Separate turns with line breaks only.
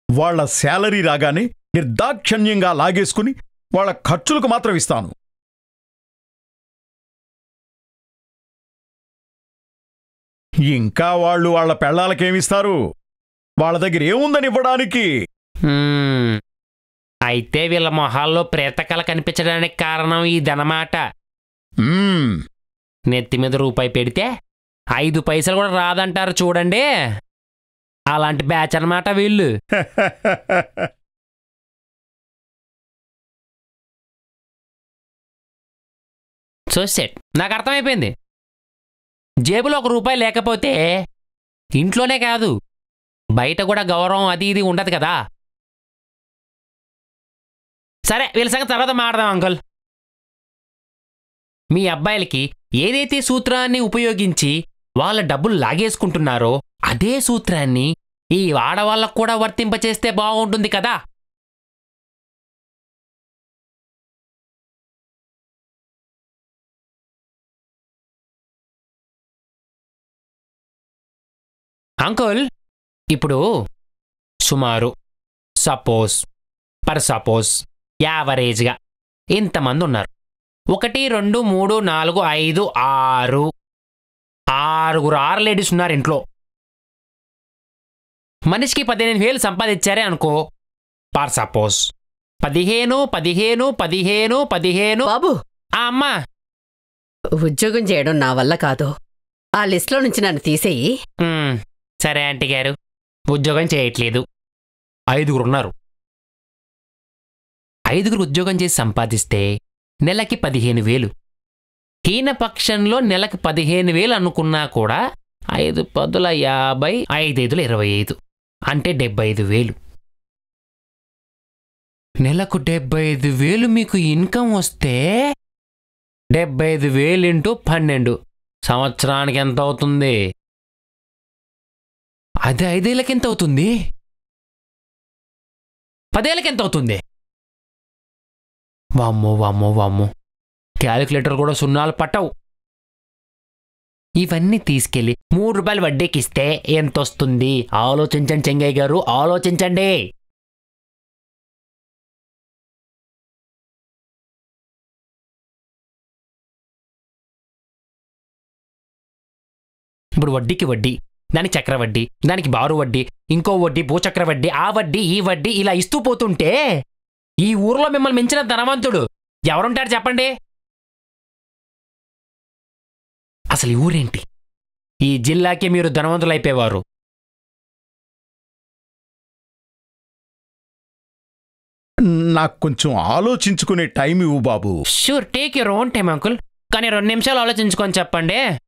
వాళ్ళ శాలరీ రాగానే నిర్దాక్షణ్యంగా లాగేసుకుని వాళ్ళ ఖర్చులకు మాత్రం ఇస్తాను ఇంకా వాళ్ళు వాళ్ళ పెళ్ళాలకేమిస్తారు వాళ్ళ దగ్గర ఏముందని ఇవ్వడానికి
హ్మ్. అయితే వీళ్ళ మొహాల్లో ప్రేతకళ కనిపించడానికి కారణం ఇదన్నమాట
మ్మ్.
నెత్తి మీద రూపాయి పెడితే ఐదు పైసలు కూడా రాదంటారు చూడండి అలాంటి బ్యాచ్ అన్నమాట వీళ్ళు సో సెట్ నాకు అర్థమైపోయింది జేబులో ఒక రూపాయి లేకపోతే ఇంట్లోనే కాదు బయట కూడా గౌరవం అది ఇది ఉండదు కదా సరే వీళ్ళ సంగతి తర్వాత మాడదాం అంకుల్ మీ అబ్బాయిలకి ఏదైతే సూత్రాన్ని ఉపయోగించి వాళ్ళ డబ్బులు లాగేసుకుంటున్నారో అదే సూత్రాన్ని ఈ ఆడవాళ్ళకు కూడా వర్తింపచేస్తే బాగుంటుంది కదా అంకుల్ ఇప్పుడు సుమారు సపోజ్ పర్ సపోజ్ యావరేజ్గా ఇంతమంది ఉన్నారు ఒకటి రెండు మూడు నాలుగు ఐదు ఆరు ఆరుగురు ఆరు లేడీస్ ఉన్నారు ఇంట్లో మనిషికి పదిహేను వేలు సంపాదించారే అనుకో పర్ సపోజ్ పదిహేను పదిహేను పదిహేను పదిహేను
బాబు
ఆ అమ్మా
ఉద్యోగం చేయడం నా వల్ల కాదు ఆ లిస్ట్లో నుంచి నన్ను తీసేయి
మ్మ్, సరే ఆంటీ గారు ఉద్యోగం చేయట్లేదు ఐదుగురు ఉన్నారు ఐదుగురు ఉద్యోగం చేసి సంపాదిస్తే నెలకి పదిహేను వేలు హీనపక్షంలో నెలకి పదిహేను వేలు అనుకున్నా కూడా ఐదు పదుల యాభై ఐదైదుల ఇరవై ఐదు అంటే డెబ్బై ఐదు వేలు నెలకు డెబ్బై ఐదు వేలు మీకు ఇన్కమ్ వస్తే డెబ్బై ఐదు వేలు ఇంటూ పన్నెండు సంవత్సరానికి ఎంత అవుతుంది అది ఐదేళ్ళకి ఎంత అవుతుంది పదేళ్ళకి ఎంత అవుతుంది వామ్మో వామ్మో వామ్మో క్యాలిక్యులేటర్ కూడా సున్నాలు పట్టవు ఇవన్నీ తీసుకెళ్ళి మూడు రూపాయలు వడ్డీకి ఇస్తే ఎంత వస్తుంది ఆలోచించండి చెంగయ్య గారు ఆలోచించండి ఇప్పుడు వడ్డీకి వడ్డీ దానికి చక్రవడ్డీ దానికి బారు వడ్డీ ఇంకో వడ్డీ భూచక్ర వడ్డీ ఆ వడ్డీ ఈ వడ్డీ ఇలా ఇస్తూ పోతుంటే ఈ ఊర్లో మిమ్మల్ని మించిన ధనవంతుడు ఎవరుంటారు చెప్పండి అసలు ఈ ఊరేంటి ఈ జిల్లాకి మీరు ధనవంతులు అయిపోయేవారు
నాకు కొంచెం ఆలోచించుకునే టైం ఇవ్వు బాబు
sure take your own time uncle కానీ రెండు నిమిషాలు ఆలోచించుకొని చెప్పండి